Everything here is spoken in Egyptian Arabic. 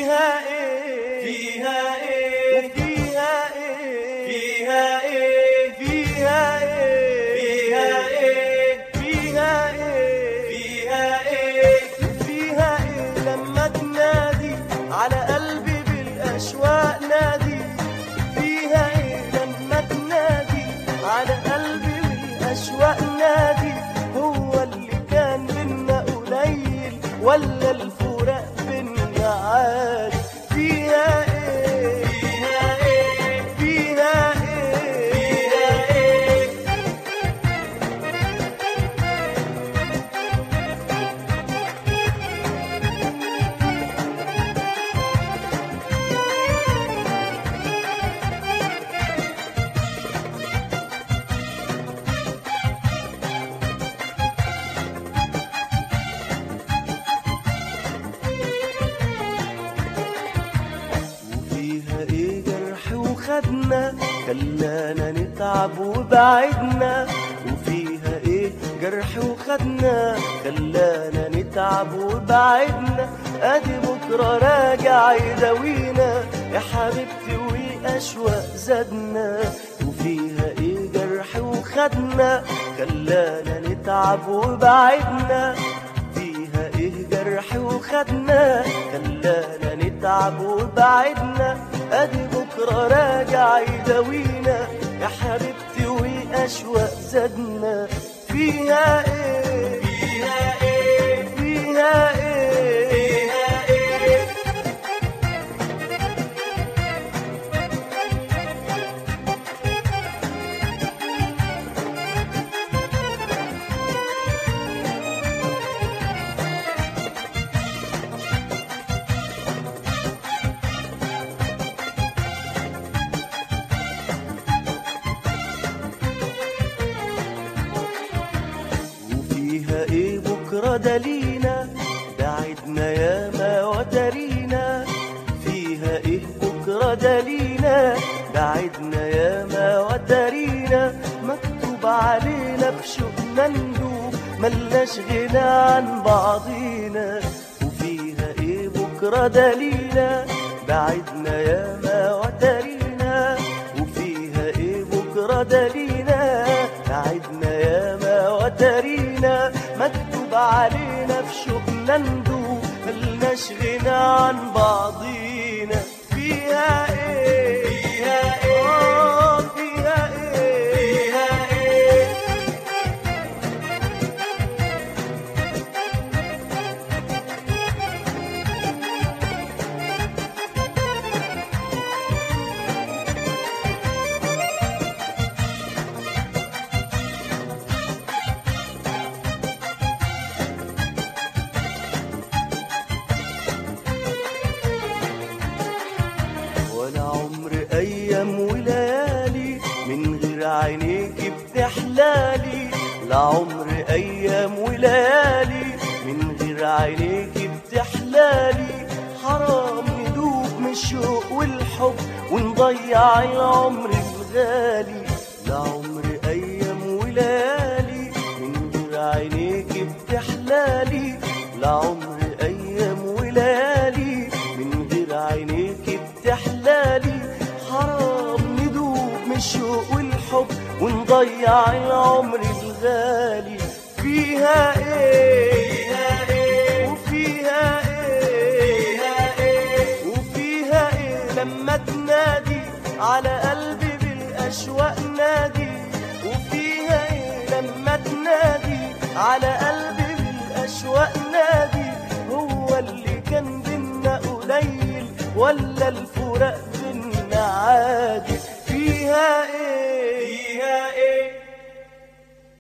فيها ايه فيها ايه فيها ايه فيها ايه فيها ايه فيها ايه فيها ايه فيها ايه فيها ايه لما تنادي على قلبي بالاشواق نادي فيها ايه لما تنادي على قلبي بالاشواق نادي هو اللي كان بينا قليل ولا الفراق بينا عادي فيها ايه فيها ايه فيها ايه فيها ايه وفيها ايه جرح وخدنا خلانا نتعب وبعدنا وفيها ايه جرح وخدنا خلانا نتعب وبعدنا ادي بكره راجع يداوينا يا حبيبتي والاشواق زادنا وفيها ايه جرح وخدنا خلانا نتعب وبعدنا فيها ايه جرح وخدنا خلانا نتعب وبعدنا ادي بكره راجع يداوينا يا حبيبتي والاشواق زادنا فيها ايه فيها ايه فيها ايه فيها ايه وفيها ايه بكرة دلينا بعدنا ياما ودارينا فيها ايه بكرة دلينا بعدنا ياما ودارينا مكتوب علينا بشوقنا ندوب ملناش غنى عن بعضينا وفيها ايه بكرة دلينا بعدنا ياما ودارينا وفيها ايه بكرة دلينا بعدنا ياما ودارينا مكتوب علينا في شوقنا ندوب ملناش غنى عن بعضينا فيها ايه فيها ايه آه، فيها ايه فيها ايه ولا عمر ايام وليالي من غير عينيك بتحلالي لا عمر ايام وليالي من غير عينيك بتحلالي حرام ندوب من الشوق والحب ونضيع العمر الغالي لا عمر ايام وليالي من غير عينيك بتحلالي لا عمر ايام وليالي من غير عينيك بتحلالي حرام ندوب من الشوق والحب ونضيع العمر الغالي فيها ايه فيها ايه وفيها ايه فيها ايه وفيها ايه لما تنادي على قلبي بالاشواق نادي وفيها ايه لما تنادي على قلبي بالاشواق نادي هو اللي كان بينا قليل ولا الفراق بينا عادي فيها ايه